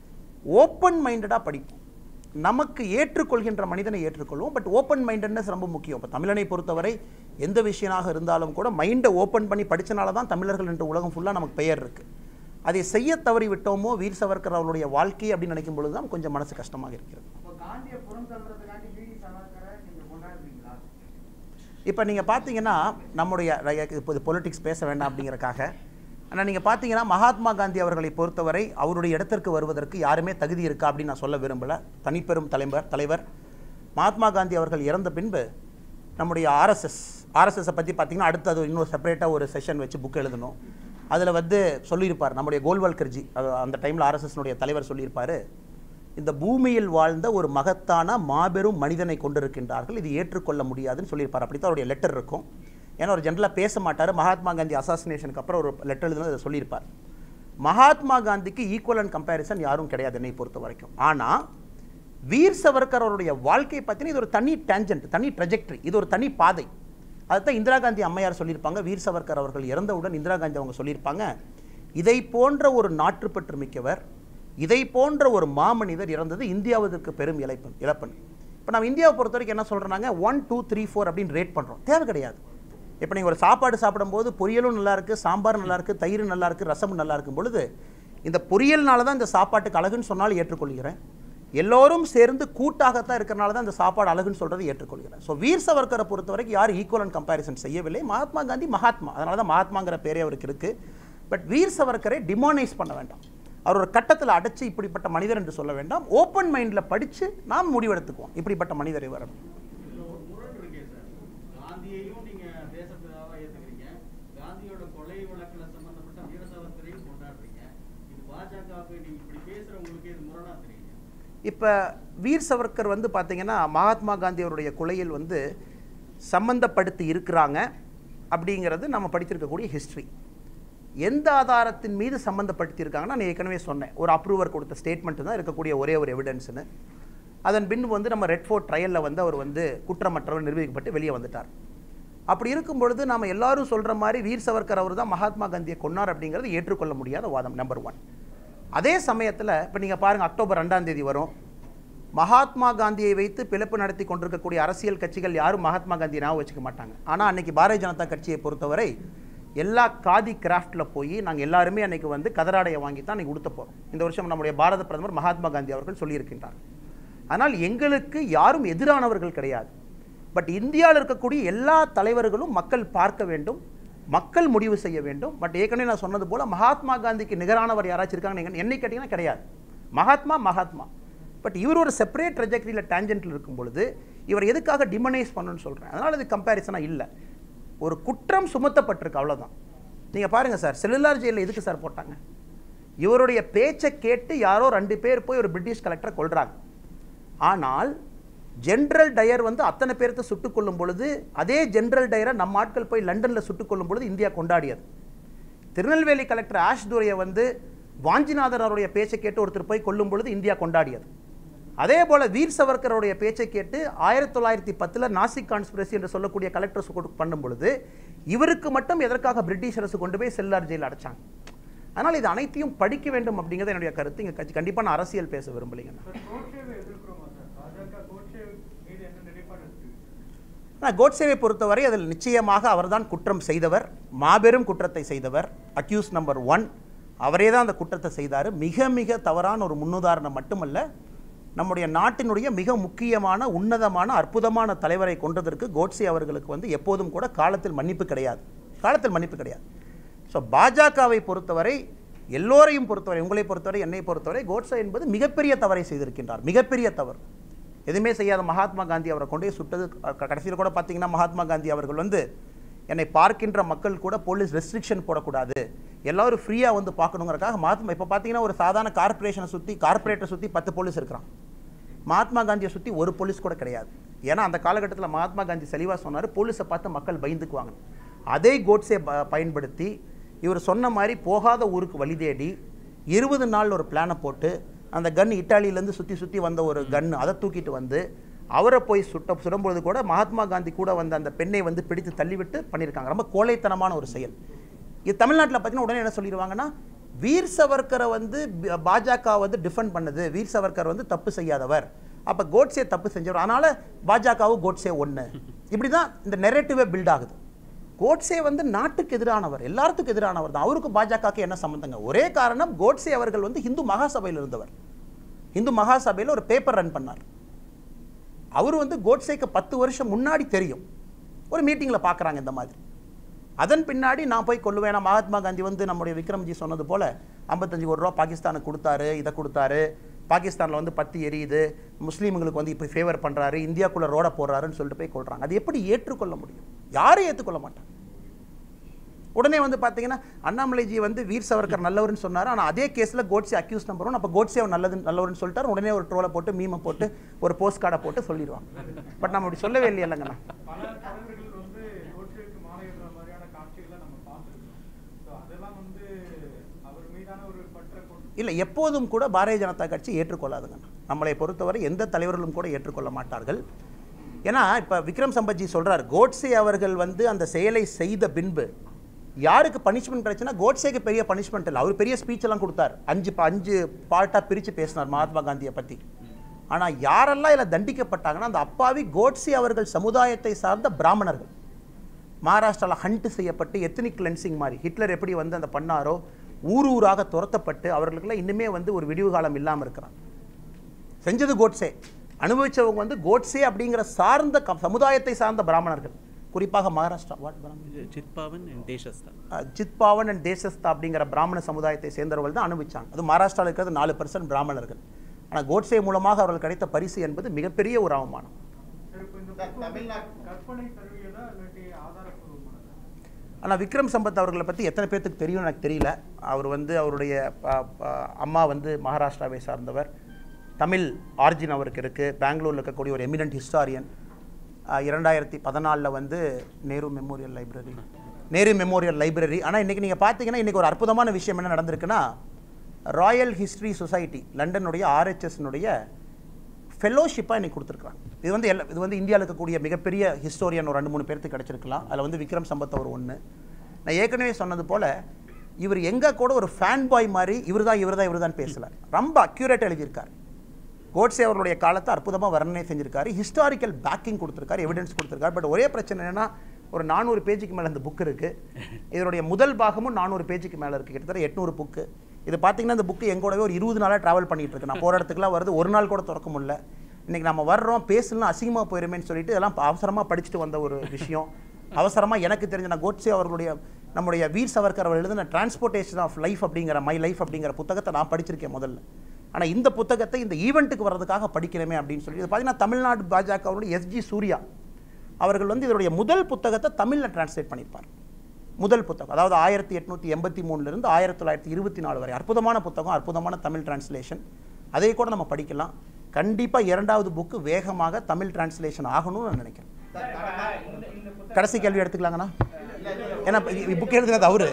ஓப்பன் மைண்டடாக படிப்போம் நமக்கு ஏற்றுக்கொள்கின்ற மனிதனை ஏற்றுக்கொள்வோம் பட் ஓப்பன் மைண்டட்னஸ் ரொம்ப முக்கியம் இப்போ தமிழனை பொறுத்தவரை எந்த விஷயமாக இருந்தாலும் கூட மைண்டை ஓப்பன் பண்ணி படிச்சனால தான் தமிழர்கள் என்ற உலகம் ஃபுல்லாக நமக்கு பெயர் இருக்குது அதை செய்ய தவறி விட்டோமோ வீர் சவர்கர் அவருடைய வாழ்க்கை அப்படின்னு நினைக்கும் பொழுது தான் கொஞ்சம் மனசு கஷ்டமாக இருக்கிறது அப்போ காந்தியை புறம் தள்ளுறதுக்காண்டி வீடி சவர்கரை நீங்க கொண்டாடுறீங்களா இப்போ நீங்கள் பார்த்தீங்கன்னா நம்முடைய இப்போ பொலிட்டிக்ஸ் பேச வேண்டாம் அப்படிங்கறக்காக ஆனால் நீங்கள் பார்த்தீங்கன்னா மகாத்மா காந்தி அவர்களை பொறுத்தவரை அவருடைய இடத்திற்கு வருவதற்கு யாருமே தகுதி இருக்கா அப்படின்னு நான் சொல்ல விரும்பலை தனிப்பெரும் தலைவர் தலைவர் மகாத்மா காந்தி அவர்கள் இறந்த பின்பு நம்முடைய ஆர்எஸ்எஸ் ஆர்எஸ்எஸை பற்றி பார்த்தீங்கன்னா அடுத்து அது இன்னொரு செப்பரேட்டாக ஒரு செஷன் வச்சு புக் எழுதணும் அதில் வந்து சொல்லியிருப்பார் நம்முடைய கோல்வால்கர்ஜி அது அந்த டைமில் ஆர்எஸ்எஸ்னுடைய தலைவர் சொல்லியிருப்பார் இந்த பூமியில் வாழ்ந்த ஒரு மகத்தான மாபெரும் மனிதனை கொண்டிருக்கின்றார்கள் இது ஏற்றுக்கொள்ள முடியாதுன்னு சொல்லியிருப்பார் அப்படி தான் அவருடைய லெட்டர் இருக்கும் ஏன்னா ஒரு ஜென்ரலாக பேச மாட்டார் மகாத்மா காந்தி அசாசினேஷனுக்கு அப்புறம் ஒரு லெட்டர் எழுதுனது அதை சொல்லியிருப்பார் மகாத்மா காந்திக்கு ஈக்குவல் அண்ட் கம்பேரிசன் யாரும் கிடையாது என்னை பொறுத்த வரைக்கும் ஆனால் வீர் சவர்கர் அவருடைய வாழ்க்கையை பற்றின இது ஒரு தனி டேஞ்சன்ட் தனி ட்ரெஜெக்டரி இது ஒரு தனி பாதை அதுதான் இந்திரா காந்தி அம்மையார் சொல்லியிருப்பாங்க வீர் சவர்கர் அவர்கள் இறந்தவுடன் இந்திரா காந்தி அவங்க சொல்லியிருப்பாங்க இதை போன்ற ஒரு நாட்டுப்பற்று மிக்கவர் இதை போன்ற ஒரு மாமனிதர் இறந்தது இந்தியாவிற்கு பெரும் இழப்பன் இழப்பன் இப்போ நம்ம இந்தியாவை பொறுத்த வரைக்கும் என்ன சொல்கிறாங்க ஒன் டூ த்ரீ ஃபோர் அப்படின்னு ரேட் பண்ணுறோம் தேவை கிடையாது இப்போ நீங்கள் ஒரு சாப்பாடு சாப்பிடும்போது பொரியலும் நல்லா இருக்கு சாம்பார் நல்லா இருக்கு தயிர் நல்லா இருக்கு ரசம் நல்லா இருக்கும் பொழுது இந்த பொரியல்னால தான் இந்த சாப்பாட்டுக்கு அழகுன்னு சொன்னாலும் ஏற்றுக்கொள்கிறேன் எல்லோரும் சேர்ந்து கூட்டாகத்தான் இருக்கிறனால தான் இந்த சாப்பாடு அழகுன்னு சொல்றதை ஏற்றுக்கொள்கிறேன் ஸோ வீர் சவர்கரை பொறுத்த வரைக்கும் யாரும் ஈக்குவல் அண்ட் கம்பேரிசன் செய்யவில்லை மகாத்மா காந்தி மகாத்மா அதனால தான் மகாத்மாங்கிற பேரே அவருக்கு இருக்கு பட் வீர் சவர்கரை டிமானைஸ் பண்ண வேண்டாம் அவர் ஒரு கட்டத்தில் அடைச்சு இப்படிப்பட்ட மனிதர் என்று சொல்ல வேண்டாம் ஓப்பன் மைண்டில் படித்து நாம் முடிவெடுத்துக்குவோம் இப்படிப்பட்ட மனிதரை வரணும் இதுல ஒரு முரண் இருக்கே சார் காந்தியையும் நீங்க தேசப்பிதாவா ஏத்துக்கிறீங்க காந்தியோட கொலை வழக்குல சம்பந்தப்பட்ட வீர சாவர்கரையும் கொண்டாடுறீங்க இது பாஜகவுக்கு நீங்க இப்படி பேசுறவங்களுக்கு இது முரணா தெரியுங்க இப்போ வீர் சவர்கர் வந்து பார்த்தீங்கன்னா மகாத்மா காந்தி அவருடைய கொலையில் வந்து சம்பந்தப்படுத்தி இருக்கிறாங்க அப்படிங்கிறது நம்ம படித்திருக்கக்கூடிய ஹிஸ்ட்ரி எந்த ஆதாரத்தின் மீது சம்மந்தப்படுத்தியிருக்காங்கன்னா நான் ஏற்கனவே சொன்னேன் ஒரு அப்ரூவர் கொடுத்த ஸ்டேட்மெண்ட் தான் இருக்கக்கூடிய ஒரே ஒரு எவிடன்ஸ்னு அதன் பின் வந்து நம்ம ரெட் ஃபோர்ட் ட்ரையலில் வந்து அவர் வந்து குற்றமற்றவர் நிரூபிக்கப்பட்டு வெளியே வந்துட்டார் அப்படி இருக்கும் பொழுது நாம எல்லாரும் சொல்கிற மாதிரி வீர் சவர்கர் அவர் தான் மகாத்மா காந்தியை கொன்னார் அப்படிங்கிறது ஏற்றுக்கொள்ள முடியாத வாதம் நம்பர் ஒன் அதே சமயத்தில் இப்போ நீங்கள் பாருங்கள் அக்டோபர் ரெண்டாம் தேதி வரும் மகாத்மா காந்தியை வைத்து பிளப்பு நடத்தி கொண்டிருக்கக்கூடிய அரசியல் கட்சிகள் யாரும் மகாத்மா காந்தியை ஞாபகம் வச்சுக்க மாட்டாங்க ஆனால் அன்னைக்கு பாரதிய ஜனதா கட்சியை பொறுத்தவரை எல்லா காதி கிராஃப்டில் போய் நாங்கள் எல்லாருமே அன்னைக்கு வந்து கதராடையை வாங்கி தான் அன்றைக்கி உடுத்த போகிறோம் இந்த வருஷம் நம்முடைய பாரத பிரதமர் மகாத்மா காந்தி அவர்கள் சொல்லியிருக்கின்றார் ஆனால் எங்களுக்கு யாரும் எதிரானவர்கள் கிடையாது பட் இந்தியாவில் இருக்கக்கூடிய எல்லா தலைவர்களும் மக்கள் பார்க்க வேண்டும் மக்கள் முடிவு செய்ய வேண்டும் பட் ஏற்கனவே நான் சொன்னது போல் மகாத்மா காந்திக்கு நிகரானவர் யாராச்சும் இருக்காங்கன்னு என்னை கேட்டிங்கன்னா கிடையாது மகாத்மா மகாத்மா பட் இவர் ஒரு செப்பரேட் ட்ரெஜெக்டரியில் டேஞ்சென்ட்டில் இருக்கும் பொழுது இவர் எதுக்காக டிமனைஸ் பண்ணணும்னு சொல்கிறேன் அதனால் இது கம்பேரிசனாக இல்லை ஒரு குற்றம் சுமத்தப்பட்டிருக்கு அவ்வளோதான் நீங்கள் பாருங்கள் சார் செல்லுலார் ஜெயிலில் எதுக்கு சார் போட்டாங்க இவருடைய பேச்சை கேட்டு யாரோ ரெண்டு பேர் போய் ஒரு பிரிட்டிஷ் கலெக்டரை கொல்றாங்க ஆனால் ஜென்ரல் டயர் வந்து அத்தனை பேர்த்த சுட்டுக் கொல்லும் பொழுது அதே ஜென்ரல் டயரை நம்ம ஆட்கள் போய் லண்டனில் சுட்டுக் கொல்லும் பொழுது இந்தியா கொண்டாடியது திருநெல்வேலி கலெக்டர் ஆஷ் துரையை வந்து வாஞ்சிநாதன் அவருடைய பேச்சை கேட்டு ஒருத்தர் போய் கொல்லும் பொழுது இந்தியா கொண்டாடியது அதே போல வீர் சவர்கருடைய பேச்சை கேட்டு ஆயிரத்தி தொள்ளாயிரத்தி பத்தில் நாசிக் கான்ஸ்பிரசி என்று சொல்லக்கூடிய கலெக்டர்ஸ் பண்ணும் பொழுது இவருக்கு மட்டும் எதற்காக பிரிட்டிஷ் அரசு கொண்டு போய் செல்லார் ஜெயில் அடைச்சாங்க அதனால் இது அனைத்தையும் படிக்க வேண்டும் அப்படிங்கிறது என்னுடைய கருத்து இங்கே கண்டிப்பாக நான் அரசியல் பேச விரும்பலைங்கண்ணா சார் கோட்சேவை எதிர்க்கிறோமா சார் பாஜக கோட்சே மீது என்ன நிலைப்பாடு இருக்கு ஆனால் கோட்சேவை பொறுத்தவரை அதில் நிச்சயமாக அவர்தான் குற்றம் செய்தவர் மாபெரும் குற்றத்தை செய்தவர் அக்யூஸ் நம்பர் ஒன் அவரே தான் அந்த குற்றத்தை செய்தார் மிக மிக தவறான ஒரு முன்னுதாரணம் மட்டுமல்ல நம்முடைய நாட்டினுடைய மிக முக்கியமான உன்னதமான அற்புதமான தலைவரை கொன்றதற்கு கோட்சே அவர்களுக்கு வந்து எப்போதும் கூட காலத்தில் மன்னிப்பு கிடையாது காலத்தில் மன்னிப்பு கிடையாது ஸோ பாஜகவை பொறுத்தவரை எல்லோரையும் பொறுத்தவரை உங்களை பொறுத்தவரை என்னை பொறுத்தவரை கோட்சே என்பது மிகப்பெரிய தவறை செய்திருக்கின்றார் மிகப்பெரிய தவறு எதுவுமே செய்யாத மகாத்மா காந்தி அவரை கொண்டு போய் சுட்டது கடைசியில் கூட பார்த்தீங்கன்னா மகாத்மா காந்தி அவர்கள் வந்து என்னை பார்க்கின்ற மக்கள் கூட போலீஸ் ரெஸ்ட்ரிக்ஷன் போடக்கூடாது எல்லாரும் ஃப்ரீயாக வந்து பார்க்கணுங்கிறக்காக மகாத்மா இப்போ பார்த்தீங்கன்னா ஒரு சாதாரண கார்ப்பரேஷனை சுற்றி கார்ப்பரேட்டை சுற்றி பத்து போலீஸ் இருக்கிறான் மகாத்மா காந்தியை சுற்றி ஒரு போலீஸ் கூட கிடையாது ஏன்னா அந்த காலகட்டத்தில் மகாத்மா காந்தி தெளிவாக சொன்னார் போலீஸை பார்த்து மக்கள் பயந்துக்குவாங்க அதே கோட்ஸை ப- பயன்படுத்தி இவர் சொன்ன மாதிரி போகாத ஊருக்கு வழி தேடி இருபது நாள் ஒரு பிளானை போட்டு அந்த கன் இட்டாலியிலேருந்து சுற்றி சுற்றி வந்த ஒரு கன் அதை தூக்கிட்டு வந்து அவரை போய் சுட்ட சுடும்பொழுது கூட மகாத்மா காந்தி கூட வந்த அந்த பெண்ணை வந்து பிடித்து தள்ளிவிட்டு பண்ணியிருக்காங்க ரொம்ப கோழைத்தனமான ஒரு செயல் இது தமிழ்நாட்டில் பார்த்தீங்கன்னா உடனே என்ன சொல்லிடுவாங்கன்னா வீர் சவர்கரை வந்து பி- பாஜக வந்து டிஃபெண்ட் பண்ணுது வீர் சவர்கர் வந்து தப்பு செய்யாதவர் அப்போ கோட்ஸே தப்பு செஞ்சவர் அதனால் பாஜகவும் கோட்ஸே ஒன்று இப்படி தான் இந்த நெரேட்டிவே பில்ட் ஆகுது கோட்ஸே வந்து நாட்டுக்கு எதிரானவர் எல்லாத்துக்கும் எதிரானவர் தான் அவருக்கு பாஜகவுக்கு என்ன சம்மந்தங்க ஒரே காரணம் கோட்ஸே அவர்கள் வந்து இந்து மகாசபையில் இருந்தவர் இந்து மகாசபையில் ஒரு பேப்பர் ரன் பண்ணார் அவர் வந்து கோட்ஸேக்கு பத்து வருஷம் முன்னாடி தெரியும் ஒரு மீட்டிங்கில் பார்க்குறாங்க இந்த மாதிரி அதன் பின்னாடி நான் போய் கொள்ளுவேன் ஏன்னா மகாத்மா காந்தி வந்து நம்முடைய விக்ரம்ஜி சொன்னது போல 55 கோடி ரூபா பாகிஸ்தானுக்கு கொடுத்தாரு இதை கொடுத்தாரு பாகிஸ்தானில் வந்து பத்தி எரியுது முஸ்லீம்களுக்கு வந்து இப்போ ஃபேவர் பண்ணுறாரு இந்தியாக்குள்ளே ரோட போடுறாருன்னு சொல்லிட்டு போய் கொள்றாங்க அது எப்படி ஏற்றுக்கொள்ள முடியும் யாரும் ஏற்றுக்கொள்ள மாட்டாங்க உடனே வந்து பார்த்தீங்கன்னா அண்ணாமலைஜி வந்து வீர் சவர்கர் நல்லவர்னு சொன்னார் ஆனால் அதே கேஸில் கோட்ஸே அக்யூஸ் நம்பர் ஒன் அப்போ கோட்ஸே அவர் நல்லது நல்லவர்னு சொல்லிட்டார் உடனே ஒரு ட்ரோலை போட்டு மீமை போட்டு ஒரு போஸ்ட் கார்டை போட்டு சொல்லிடுவாங்க பட் நம்ம அப்படி சொல்லவே இல்லையல்லங்கண்ணா பல தலைவர்கள் வந்து கோட்சேவுக்கு மாலையிடுற மாதிரியான காட்சிகளை நம்ம பார்த்துருக்கோம் ஸோ அதெல்லாம் வந்து அவர் மீதான ஒரு பற்றை கொண்டு இல்லை எப்போதும் கூட பாரதிய ஜனதா கட்சி ஏற்றுக்கொள்ளாதுங்க நம்மளை பொறுத்தவரை எந்த தலைவர்களும் கூட ஏற்றுக்கொள்ள மாட்டார்கள் ஏன்னா இப்போ விக்ரம் சம்பத்ஜி சொல்றார் கோட்ஸே அவர்கள் வந்து அந்த செயலை செய்த பின்பு யாருக்கு பனிஷ்மெண்ட் கிடைச்சுன்னா கோட்ஸேக்கு பெரிய பனிஷ்மெண்ட் இல்லை அவர் பெரிய ஸ்பீச் எல்லாம் கொடுத்தார் அஞ்சு ப- அஞ்சு பார்ட்டாக பிரித்து பேசினார் மகாத்மா காந்தியை பற்றி ஆனால் யாரெல்லாம் இதில் தண்டிக்கப்பட்டாங்கன்னா அந்த அப்பாவி கோட்ஸே அவர்கள் சமுதாயத்தை சார்ந்த பிராமணர்கள் மகாராஷ்டிராவில் ஹண்ட் செய்யப்பட்டு எத்தனிக் கிளென்சிங் மாதிரி ஹிட்லர் எப்படி வந்து அந்த பண்ணாரோ ஊர் ஊராக துரத்தப்பட்டு அவர்களுக்கெல்லாம் இன்னுமே வந்து ஒரு விடிவு காலம் இல்லாமல் இருக்கிறான் செஞ்சது கோட்ஸே அனுபவிச்சவங்க வந்து கோட்ஸே அப்படிங்கிற சார்ந்த க- சமுதாயத்தை சார்ந்த பிராமணர்கள் குறிப்பாக மகாராஷ்டிரா வாட் பிராமணன் चित्पावन एंड देशस्था ஜித்பாவன் அண்ட் தேசஸ்தா அப்படிங்கிற பிராமண சமுதாயத்தை சேர்ந்தவர்கள் தான் அனுபவிச்சாங்க அது மகாராஷ்டிராவில் இருக்கிறது நாலு பர்சன்ட் பிராமணர்கள் ஆனால் கோட்ஸே மூலமாக அவர்கள் கிடைத்த பரிசு என்பது மிகப்பெரிய ஒரு அவமானம் சரி இப்போ இந்த சார், புக்கு வந்து தமிழ்நாட்டு- கற்பனை தழுவியதா இல்லாட்டி ஆதாரப்பூர்வமானதா ஆனால் விக்ரம் சம்பத் அவர்களை பற்றி எத்தனை பேர்த்துக்கு தெரியும் எனக்கு தெரியல அவர் வந்து அவருடைய ப- ப- அம்மா வந்து மகாராஷ்டிராவை சார்ந்தவர் தமிழ் ஆர்ஜின் அவருக்கு இருக்குது பெங்களூரில் இருக்கக்கூடிய ஒரு எமினன்ட் ஹிஸ்டாரியன் இரண்டாயிரத்தி பதினாலில் வந்து Nehru memorial library Nehru memorial library ஆனால் இன்றைக்கி நீங்கள் பார்த்தீங்கன்னா இன்றைக்கி ஒரு அற்புதமான விஷயம் என்ன நடந்திருக்குன்னா ராயல் ஹிஸ்ட்ரி சொசைட்டி லண்டனுடைய ஆர்ஹெச்எஸ்னுடைய ஃபெல்லோஷிப்பாக இன்னைக்கு கொடுத்துருக்காங்க இது வந்து எல்லா இது வந்து இந்தியாவில் இருக்கக்கூடிய மிகப்பெரிய ஹிஸ்டோரியன் ஒரு ரெண்டு மூணு பேருக்கு கிடச்சிருக்கலாம் அதில் வந்து விக்ரம் சம்பத் அவர் ஒன்று நான் ஏற்கனவே சொன்னது போல் இவர் எங்கே கூட ஒரு ஃபேன் பாய் மாதிரி இவர் தான் இவர் தான் இவர் தான் பேசல ரொம்ப அக்யூரேட் எழுதியிருக்கார் கோட்ஸே அவர்களுடைய காலத்தை அற்புதமாக வர்ணனை செஞ்சிருக்காரு ஹிஸ்டாரிக்கல் பேக்கிங் கொடுத்துருக்காரு எவிடன்ஸ் கொடுத்துருக்காரு பட் ஒரே பிரச்சனை என்னன்னா ஒரு நானூறு பேஜுக்கு மேலே இந்த புக் இருக்குது இதனுடைய முதல் பாகமும் நானூறு பேஜுக்கு மேலே இருக்குது கிட்டத்தட்ட எட்நூறு புக்கு இது பார்த்தீங்கன்னா இந்த புக்கு எங்கூடவே ஒரு இருபது நாளாக ட்ராவல் பண்ணிட்டு இருக்கு நான் போகிற இடத்துக்குலாம் வருது ஒரு நாள் கூட திறக்க முடியல இன்றைக்கி நம்ம வர்றோம் பேசலாம் அசிங்கமாக போயிருமேன்னு சொல்லிட்டு இதெல்லாம் அவசரமாக படிச்சுட்டு வந்த ஒரு விஷயம் அவசரமாக எனக்கு தெரிஞ்ச நான் கோட்ஸே அவர்களுடைய நம்முடைய வீர் சவர்கர் அவர் எழுதின டிரான்ஸ்போர்ட்டேஷன் ஆஃப் லைஃப் அப்படிங்கிற மை லைஃப் அப்படிங்கிற புத்தகத்தை நான் படிச்சிருக்கேன் முதல்ல ஆனால் இந்த புத்தகத்தை இந்த ஈவெண்ட்டுக்கு வர்றதுக்காக படிக்கிறேமே அப்படின்னு சொல்லி இது பார்த்தீங்கன்னா தமிழ்நாடு பாஜகவுடைய எஸ்ஜி சூர்யா அவர்கள் வந்து இதனுடைய முதல் புத்தகத்தை தமிழில் டிரான்ஸ்லேட் பண்ணியிருப்பார் முதல் புத்தகம் அதாவது ஆயிரத்தி எட்நூற்றி எண்பத்தி மூணுலேருந்து ஆயிரத்தி தொள்ளாயிரத்தி இருபத்தி நாலு வரை அற்புதமான புத்தகம் அற்புதமான தமிழ் டிரான்ஸ்லேஷன் அதை கூட நம்ம படிக்கலாம் கண்டிப்பாக இரண்டாவது புக்கு வேகமாக தமிழ் டிரான்ஸ்லேஷன் ஆகணும்னு நான் நினைக்கிறேன் இந்த இந்த புத்தகம் கடைசி கேள்வி எடுத்துக்கலாங்கண்ணா ஏன்னா புக் எழுதுனது அவரு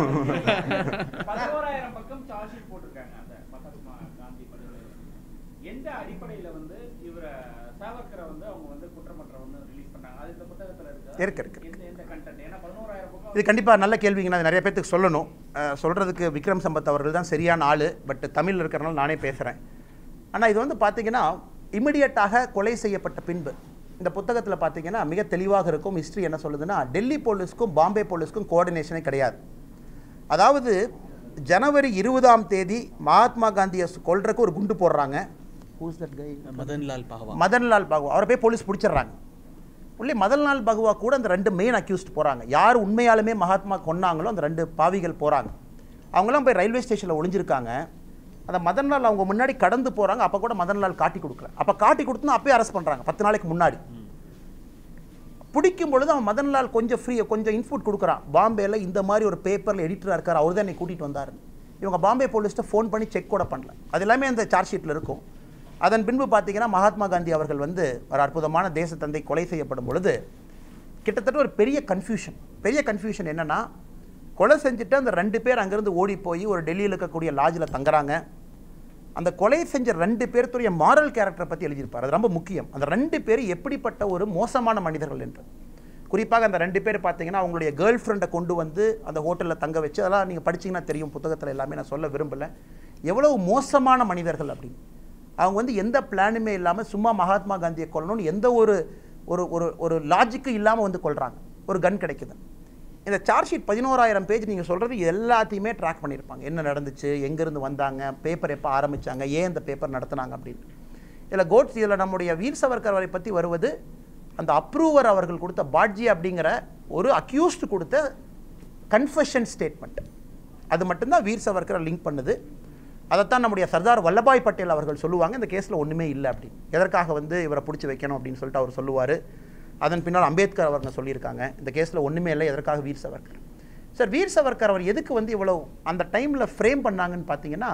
பதினோராயிரம் பக்கம் சார்ஜ் ஷீட் போட்டிருக்காங்க அந்த மகாத்மா காந்தி படுகொலை எந்த அடிப்படையில வந்து இவர சாவர்கரை வந்து அவங்க வந்து குற்றமற்ற வந்து ரிலீஸ் பண்ணாங்க அது இந்த புத்தகத்துல இருக்கு இருக்கு, இருக்கு. எந்த எந்த கண்டென்ட் ஏன்னா பதினோராயிரம் பக்கம் இது கண்டிப்பாக நல்ல கேள்விங்க அது நிறைய பேர்த்துக்கு சொல்லணும் அஹ், சொல்றதுக்கு விக்ரம் சம்பத் அவர்கள் தான் சரியான ஆள் பட் தமிழ் இருக்கிறனால நானே பேசுகிறேன் ஆனால் இது வந்து பார்த்தீங்கன்னா இமிடியட்டாக கொலை செய்யப்பட்ட பின்பு இந்த புத்தகத்தில் பார்த்தீங்கன்னா மிக தெளிவாக இருக்கும் ஹிஸ்ட்ரி என்ன சொல்லுதுன்னா டெல்லி போலீஸ்க்கும் பாம்பே போலீஸ்க்கும் கோஆர்டினேஷனே கிடையாது அதாவது ஜனவரி இருபதாம் தேதி மகாத்மா காந்தியை கொல்றதுக்கு ஒரு குண்டு போடுறாங்க Who's that guy? Madanlal பாகவா Madanlal பகவா அவரை போய் போலீஸ் பிடிச்சிடுறாங்க உள்ளே மதன்லால் பகவா கூட அந்த ரெண்டு மெயின் அக்யூஸ்ட் போகிறாங்க யார் உண்மையாலுமே மகாத்மா கொன்னாங்களோ அந்த ரெண்டு பாவிகள் போகிறாங்க அவங்களாம் போய் ரயில்வே ஸ்டேஷனில் ஒளிஞ்சிருக்காங்க அந்த மதன்லால் அவங்க முன்னாடி கடந்து போகிறாங்க அப்போ கூட மதன்லால் காட்டி கொடுக்கல அப்போ காட்டி கொடுத்துனா அப்பயே அரெஸ்ட் பண்ணுறாங்க பத்து நாளைக்கு முன்னாடி பிடிக்கும் பொழுது அவன் மதன்லால் கொஞ்சம் ஃப்ரீ கொஞ்சம் இன்ஃபுட் கொடுக்குறான் பாம்பேல இந்த மாதிரி ஒரு பேப்பரில் எடிட்டராக இருக்கார் அவர் தான் என்னை கூட்டிகிட்டு வந்தார் இவங்க பாம்பே போலீஸ்ட்டை ஃபோன் பண்ணி செக் கூட பண்ணல அது எல்லாமே அந்த சார்ஜ் ஷீட்டில் இருக்கும் அதன் பின்பு பார்த்தீங்கன்னா மகாத்மா காந்தி அவர்கள் வந்து ஒரு அற்புதமான தேசத்தந்தை கொலை செய்யப்படும் பொழுது கிட்டத்தட்ட ஒரு பெரிய கன்ஃபியூஷன் பெரிய கன்ஃபியூஷன் என்னன்னா கொலை செஞ்சுட்டு அந்த ரெண்டு பேர் அங்கேருந்து ஓடி போய் ஒரு டெல்லியில் இருக்கக்கூடிய லாட்ஜில் தங்குறாங்க அந்த கொலை செஞ்ச ரெண்டு பேர்த்துடைய மாரல் கேரக்டரை பற்றி எழுதியிருப்பார் அது ரொம்ப முக்கியம் அந்த ரெண்டு பேர் எப்படிப்பட்ட ஒரு மோசமான மனிதர்கள் என்று குறிப்பாக அந்த ரெண்டு பேர் பார்த்தீங்கன்னா அவங்களுடைய கேர்ள் ஃப்ரெண்டை கொண்டு வந்து அந்த ஹோட்டலில் தங்க வச்சு அதெல்லாம் நீங்கள் படிச்சீங்கன்னா தெரியும் புத்தகத்தில் எல்லாமே நான் சொல்ல விரும்பல எவ்வளவு மோசமான மனிதர்கள் அப்படின்னு அவங்க வந்து எந்த பிளானுமே இல்லாமல் சும்மா மகாத்மா காந்தியை கொல்லணும்னு எந்த ஒரு ஒரு ஒரு ஒரு லாஜிக்கும் இல்லாமல் வந்து கொல்றாங்க ஒரு கன் கிடைக்குது இந்த சார்ஜ் ஷீட் பதினோராயிரம் பேஜ் நீங்கள் சொல்கிறது எல்லாத்தையுமே ட்ராக் பண்ணியிருப்பாங்க என்ன நடந்துச்சு எங்கேருந்து வந்தாங்க பேப்பர் எப்போ ஆரம்பிச்சாங்க ஏன் இந்த பேப்பர் நடத்துனாங்க அப்படின்னு இதில் கோட்ஸ் இதில் நம்முடைய வீர் சவர்கர் அவரை பற்றி வருவது அந்த அப்ரூவர் அவர்கள் கொடுத்த பாட்ஜி அப்படிங்கிற ஒரு அக்யூஸ்ட் கொடுத்த கன்ஃபெஷன் ஸ்டேட்மெண்ட் அது மட்டும்தான் வீர் சவர்கரை லிங்க் பண்ணுது அதைத்தான் நம்முடைய சர்தார் வல்லபாய் பட்டேல் அவர்கள் சொல்லுவாங்க இந்த கேஸில் ஒன்றுமே இல்லை அப்படின்னு எதற்காக வந்து இவரை பிடிச்சி வைக்கணும் அப்படின்னு சொல்லிட்டு அவர் சொல்லுவார் அதன் பின்னால் அம்பேத்கர் அவர்கள் சொல்லியிருக்காங்க இந்த கேஸில் ஒன்றுமே இல்லை எதற்காக வீர் சவர்கர் சார் வீர் சவர்கர் அவர் எதுக்கு வந்து இவ்வளோ அந்த டைமில் ஃப்ரேம் பண்ணாங்கன்னு பார்த்தீங்கன்னா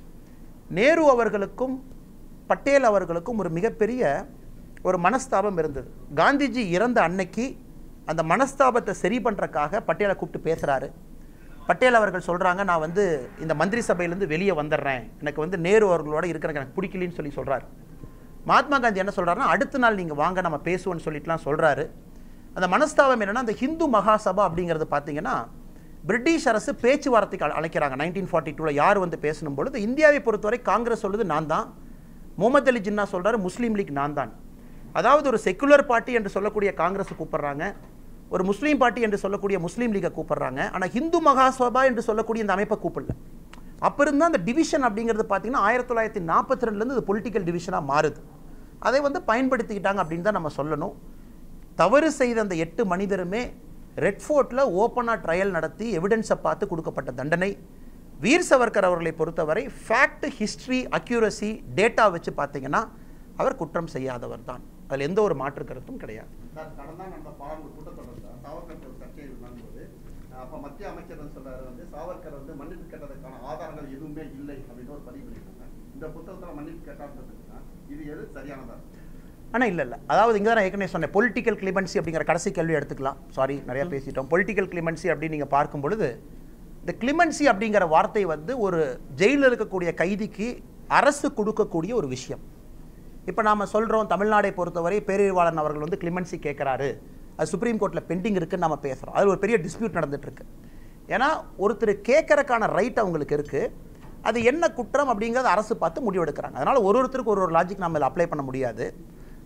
நேரு அவர்களுக்கும் பட்டேல் அவர்களுக்கும் ஒரு மிகப்பெரிய ஒரு மனஸ்தாபம் இருந்தது காந்திஜி இறந்த அன்னைக்கு அந்த மனஸ்தாபத்தை சரி பண்ணுறக்காக பட்டேலை கூப்பிட்டு பேசுகிறாரு பட்டேல் அவர்கள் சொல்கிறாங்க நான் வந்து இந்த மந்திரி சபையிலேருந்து வெளியே வந்துடுறேன் எனக்கு வந்து நேரு அவர்களோட இருக்கிறக்கு எனக்கு பிடிக்கலன்னு சொல்லி சொல்கிறாரு மகாத்மா காந்தி என்ன சொல்கிறாருன்னா அடுத்த நாள் நீங்கள் வாங்க நம்ம பேசுவோன்னு சொல்லிட்டுலாம் சொல்கிறாரு அந்த மனஸ்தாபம் என்னன்னா அந்த ஹிந்து மகாசபா அப்படிங்கிறது பார்த்தீங்கன்னா பிரிட்டிஷ் அரசு பேச்சுவார்த்தைக்கு அழ- அழைக்கிறாங்க நைன்டீன் ஃபார்ட்டி டூவில் யார் வந்து பேசணும் பொழுது இந்தியாவை பொறுத்தவரை காங்கிரஸ் சொல்லுது நான் தான் முகமது அலி ஜின்னா சொல்றாரு முஸ்லீம் லீக் நான் தான் அதாவது ஒரு செக்குலர் பார்ட்டி என்று சொல்லக்கூடிய காங்கிரஸ் கூப்பிடுறாங்க ஒரு முஸ்லீம் பார்ட்டி என்று சொல்லக்கூடிய முஸ்லீம் லீகை கூப்பிடுறாங்க ஆனால் ஹிந்து மகாசபா என்று சொல்லக்கூடிய இந்த அமைப்பை கூப்பிடல அப்போ இருந்தால் அந்த டிவிஷன் அப்படிங்கிறது பார்த்தீங்கன்னா ஆயிரத்தி தொள்ளாயிரத்தி நாற்பத்தி ரெண்டுலேருந்து இது பொலிட்டிக்கல் டிவிஷனாக மாறுது அதை வந்து பயன்படுத்திக்கிட்டாங்க அப்படின்னு தான் நம்ம சொல்லணும் தவறு செய்த அந்த எட்டு மனிதருமே ரெட் ஃபோர்ட்டில் ஓப்பனாக ட்ரையல் நடத்தி எவிடன்ஸை பார்த்து கொடுக்கப்பட்ட தண்டனை வீர் சவர்கர் அவர்களை பொறுத்தவரை ஃபேக்ட் ஹிஸ்ட்ரி அக்யூரசி டேட்டா வச்சு பார்த்தீங்கன்னா அவர் குற்றம் செய்யாதவர் தான் அதில் எந்த ஒரு மாற்று கருத்தும் கிடையாது சார் கடந்த நடந்த பாராளுமன்ற கூட்டத்தொடர் சார் சாவர்கர் ஒரு சர்ச்சை நடந்தபோது அப்போ மத்திய அமைச்சர் வந்து சொல்றாரு வந்து சாவர்கர் வந்து மன்னிப்பு கேட்டதற்கான ஆதாரங்கள் எதுவுமே இல்லை அப்படின்னு ஒரு பதிவு பண்ணியிருக்காங்க இந்த புத்தகத்தில் மன்னிப்பு கேட்டாருன்னா இது எது சரியானதா ஆனால் இல்லை இல்லை அதாவது இங்கே தான் நான் ஏற்கனவே சொன்னேன் பொலிட்டிக்கல் கிளிமன்சி அப்படிங்கிற கடைசி கேள்வி எடுத்துக்கலாம் சாரி நிறையா பேசிட்டோம் பொலிட்டிக்கல் கிளிமன்சி அப்படின்னு நீங்கள் பார்க்கும் பொழுது இந்த கிளிமன்சி அப்படிங்கிற வார்த்தை வந்து ஒரு ஜெயிலில் இருக்கக்கூடிய கைதிக்கு அரசு கொடுக்கக்கூடிய ஒரு விஷயம் இப்போ நாம் சொல்கிறோம் தமிழ்நாடை பொறுத்தவரை பேரறிவாளன் அவர்கள் வந்து கிளிமன்சி கேட்குறாரு அது சுப்ரீம் கோர்ட்டில் பெண்டிங் இருக்குன்னு நம்ம பேசுகிறோம் அது ஒரு பெரிய டிஸ்பியூட் நடந்துட்டு இருக்கு ஏன்னா ஒருத்தர் கேட்கறக்கான ரைட் அவங்களுக்கு இருக்குது அது என்ன குற்றம் அப்படிங்கிறத அரசு பார்த்து முடிவெடுக்கிறாங்க அதனால் ஒரு ஒருத்தருக்கு ஒரு ஒரு லாஜிக் நம்ம இதில் அப்ளை பண்ண முடியாது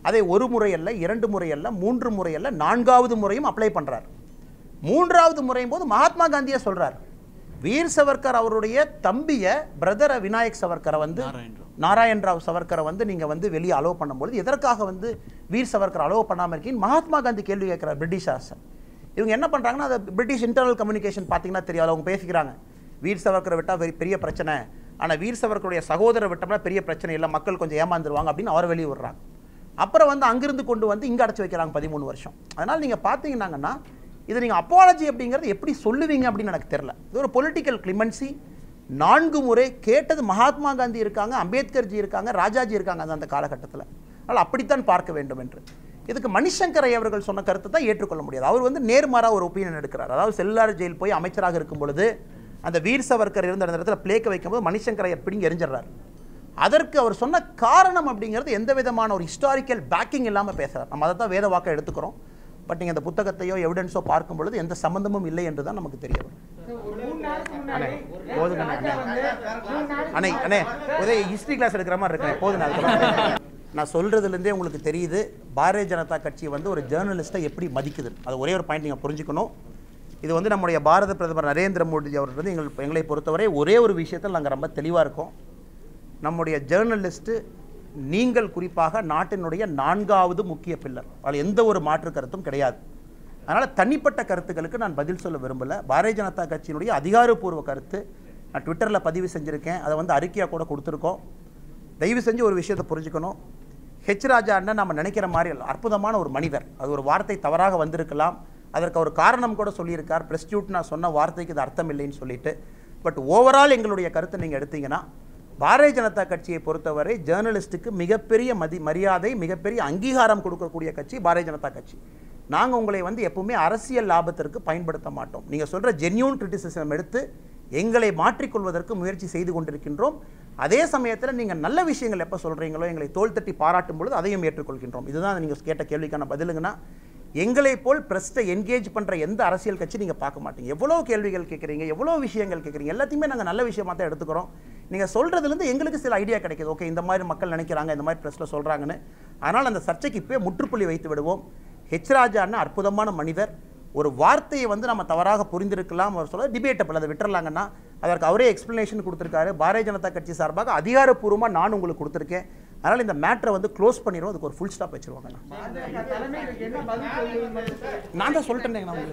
அதை ஒரு முறை அல்ல இரண்டு முறை அல்ல மூன்று முறை அல்ல நான்காவது முறையும் அப்ளை பண்றார் மூன்றாவது முறையும் போது மகாத்மா காந்தியே சொல்றார் வீர் சவர்கர் அவருடைய தம்பிய பிரதர விநாயக் சவர்கரை வந்து நாராயண் ராவ் சவர்கரை வந்து நீங்க வந்து வெளியே அலோவ் பண்ணும்பொழுது எதற்காக வந்து வீர் சவர்கர் அலோவ் பண்ணாம இருக்கீங்க மகாத்மா காந்தி கேள்வி கேட்கிறார் பிரிட்டிஷ் அரசு இவங்க என்ன பண்றாங்கன்னா அதை பிரிட்டிஷ் இன்டர்னல் கம்யூனிகேஷன் பார்த்தீங்கன்னா தெரியாது அவங்க பேசிக்கிறாங்க வீர் சவர்கரை விட்டா பெரிய- பெரிய பிரச்சனை ஆனா வீர் சவர்கருடைய சகோதரர் விட்டோம்னா பெரிய பிரச்சனை இல்லை மக்கள் கொஞ்சம் ஏமாந்துருவாங்க அப்படின்னு அவரை வெளியே விடுறாங்க அப்புறம் வந்து அங்கிருந்து கொண்டு வந்து இங்க அடைச்சு வைக்கிறாங்க பதிமூணு வருஷம் அதனால நீங்க பார்த்தீங்கன்னாங்கன்னா இது நீங்க அப்பாலஜி அப்படிங்கிறது எப்படி சொல்லுவீங்க அப்படின்னு எனக்கு தெரியல இது ஒரு பொலிட்டிக்கல் கிளிமன்சி நான்கு முறை கேட்டது மகாத்மா காந்தி இருக்காங்க அம்பேத்கர்ஜி இருக்காங்க ராஜாஜி இருக்காங்க அந்த அந்த காலகட்டத்தில் அதனால் அப்படித்தான் பார்க்க வேண்டும் என்று இதுக்கு மணிசங்கரை அவர்கள் சொன்ன கருத்தை தான் ஏற்றுக்கொள்ள முடியாது அவர் வந்து நேர்மாறாக ஒரு ஒப்பீனியன் எடுக்கிறார் அதாவது செல்லார் ஜெயில் போய் அமைச்சராக இருக்கும் பொழுது அந்த வீர் சவர்கர் இருந்த அந்த இடத்துல பிளேக்க வைக்கும்போது மணிசங்கரை பிடிங்கி எரிஞ்சிடுறார் அதற்கு அவர் சொன்ன காரணம் அப்படிங்கிறது எந்த விதமான ஒரு ஹிஸ்டாரிக்கல் பேக்கிங் இல்லாமல் பேசுறார் நம்ம அதை தான் வேத வாக்க எடுத்துக்கிறோம் பட் நீங்கள் அந்த புத்தகத்தையோ எவிடன்ஸோ பார்க்கும் பொழுது எந்த சம்பந்தமும் இல்லை என்று தான் நமக்கு தெரிய வரும் ஒரு மூணு நாளுக்கு அண்ணே, முன்னாடி போதுங்க ராஜா வந்து மூணு நாளைக்கு அண்ணே அண்ணே ஒரே ஹிஸ்ட்ரி கிளாஸ் எடுக்கிற மாதிரி இருக்கேன் போதும் அதுக்கப்புறம் நான் சொல்றதுலேருந்தே உங்களுக்கு தெரியுது பாரதிய ஜனதா கட்சி வந்து ஒரு ஜேர்னலிஸ்ட்டை எப்படி மதிக்குது அது ஒரே ஒரு பாயிண்ட் நீங்கள் புரிஞ்சுக்கணும் இது வந்து நம்முடைய பாரத பிரதமர் நரேந்திர மோடி அவர்கள் வந்து எங்கள் எங்களை பொறுத்தவரை ஒரே ஒரு விஷயத்தில் நாங்கள் ரொம்ப தெளிவாக இருக்கோம் நம்முடைய ஜேர்னலிஸ்ட்டு நீங்கள் குறிப்பாக நாட்டினுடைய நான்காவது முக்கிய பில்லர் அதில் எந்த ஒரு மாற்று கருத்தும் கிடையாது அதனால் தனிப்பட்ட கருத்துக்களுக்கு நான் பதில் சொல்ல விரும்பல பாரதிய ஜனதா கட்சியினுடைய அதிகாரப்பூர்வ கருத்து நான் ட்விட்டரில் பதிவு செஞ்சுருக்கேன் அதை வந்து அறிக்கையாக கூட கொடுத்துருக்கோம் தயவு செஞ்சு ஒரு விஷயத்தை புரிஞ்சுக்கணும் ஹெச் ராஜா அண்ணன் நம்ம நினைக்கிற மாதிரி இல்ல. அற்புதமான ஒரு மனிதர் அது ஒரு வார்த்தை தவறாக வந்திருக்கலாம் அதற்கு ஒரு காரணம் கூட சொல்லியிருக்கார் பிரஸ்டியூட் நான் சொன்ன வார்த்தைக்கு இது அர்த்தம் இல்லைன்னு சொல்லிட்டு பட் ஓவரால் எங்களுடைய கருத்தை நீங்கள் எடுத்தீங்கன்னா பாரதிய ஜனதா கட்சியை பொறுத்தவரை ஜேர்னலிஸ்ட்டுக்கு மிகப்பெரிய மதி மரியாதை மிகப்பெரிய அங்கீகாரம் கொடுக்கக்கூடிய கட்சி பாரதிய ஜனதா கட்சி நாங்கள் உங்களை வந்து எப்பவுமே அரசியல் லாபத்திற்கு பயன்படுத்த மாட்டோம் நீங்கள் சொல்கிற ஜென்யூன் கிரிட்டிசிசம் எடுத்து எங்களை மாற்றிக்கொள்வதற்கு முயற்சி செய்து கொண்டிருக்கின்றோம் அதே சமயத்தில் நீங்கள் நல்ல விஷயங்கள் எப்போ சொல்கிறீங்களோ எங்களை தோள் தட்டி பாராட்டும் பொழுது அதையும் ஏற்றுக்கொள்கின்றோம் இதுதான் நீங்கள் கேட்ட கேள்விக்கான பதிலுங்கன்னா எங்களை போல் பிரஸ்ட்டை என்கேஜ் பண்ணுற எந்த அரசியல் கட்சி நீங்கள் பார்க்க மாட்டீங்க எவ்வளோ கேள்விகள் கேட்குறீங்க எவ்வளோ விஷயங்கள் கேட்குறீங்க எல்லாத்தையுமே நாங்கள் நல்ல விஷயமா தான் எடுத்துக்கிறோம் நீங்கள் சொல்கிறதுலேருந்து எங்களுக்கு சில ஐடியா கிடைக்குது ஓகே இந்த மாதிரி மக்கள் நினைக்கிறாங்க இந்த மாதிரி ப்ரெஸ்ஸில் சொல்கிறாங்கன்னு அதனால் அந்த சர்ச்சைக்கு இப்போயே முற்றுப்புள்ளி வைத்து விடுவோம் ஹெச் ராஜா அண்ணா அற்புதமான மனிதர் ஒரு வார்த்தையை வந்து நம்ம தவறாக புரிந்திருக்கலாம் அவர் சொல்ல டிபேட்டபிள் அதை விட்டுறலாங்கன்னா அதற்கு அவரே எக்ஸ்ப்ளனேஷன் கொடுத்துருக்காரு பாரதிய ஜனதா கட்சி சார்பாக அதிகாரப்பூர்வமாக நான் உங்களுக்கு கொடுத்துருக்கேன் அதனால் இந்த மேட்டரை வந்து க்ளோஸ் பண்ணிடுவோம் அதுக்கு ஒரு ஃபுல் ஸ்டாப் வச்சிருவாங்கண்ணா பாஜக தலைமை இதுக்கு என்ன பதில் சொல்லுவீங்க நான் தான் சொல்லிட்டேனே நான் உங்களுக்கு